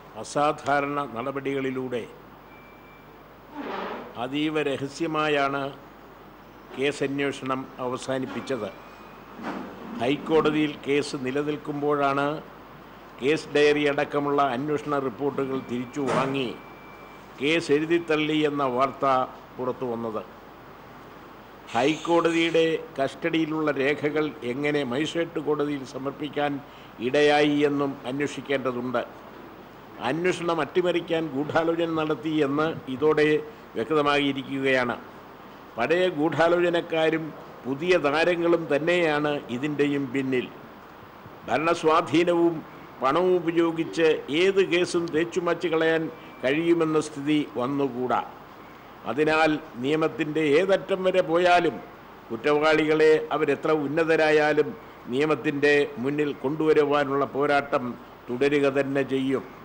അസാധാരണ നടപടികളിലൂടെ അതീവ രഹസ്യമായാണ് കേസ് അന്വേഷണം അവസാനിപ്പിച്ചത് ഹൈക്കോടതിയിൽ കേസ് നിലനിൽക്കുമ്പോഴാണ് കേസ് ഡയറി അടക്കമുള്ള അന്വേഷണ റിപ്പോർട്ടുകൾ തിരിച്ചു വാങ്ങി കേസ് എഴുതിത്തള്ളി എന്ന വാർത്ത പുറത്തു വന്നത് ഹൈക്കോടതിയുടെ കസ്റ്റഡിയിലുള്ള രേഖകൾ എങ്ങനെ മജിസ്ട്രേറ്റ് കോടതിയിൽ സമർപ്പിക്കാൻ ഇടയായി എന്നും അന്വേഷിക്കേണ്ടതുണ്ട് അന്വേഷണം അട്ടിമറിക്കാൻ ഗൂഢാലോചന നടത്തി എന്ന് ഇതോടെ വ്യക്തമാകിയിരിക്കുകയാണ് പഴയ ഗൂഢാലോചനക്കാരും പുതിയ താരങ്ങളും തന്നെയാണ് ഇതിൻ്റെയും പിന്നിൽ ഭരണസ്വാധീനവും പണവും ഉപയോഗിച്ച് ഏത് കേസും തേച്ചുമച്ച് കളയാൻ കഴിയുമെന്ന സ്ഥിതി വന്നുകൂടാ അതിനാൽ നിയമത്തിൻ്റെ ഏതറ്റം വരെ പോയാലും കുറ്റവാളികളെ അവരെത്ര ഉന്നതരായാലും നിയമത്തിൻ്റെ മുന്നിൽ കൊണ്ടുവരുവാനുള്ള പോരാട്ടം തുടരുക തന്നെ ചെയ്യും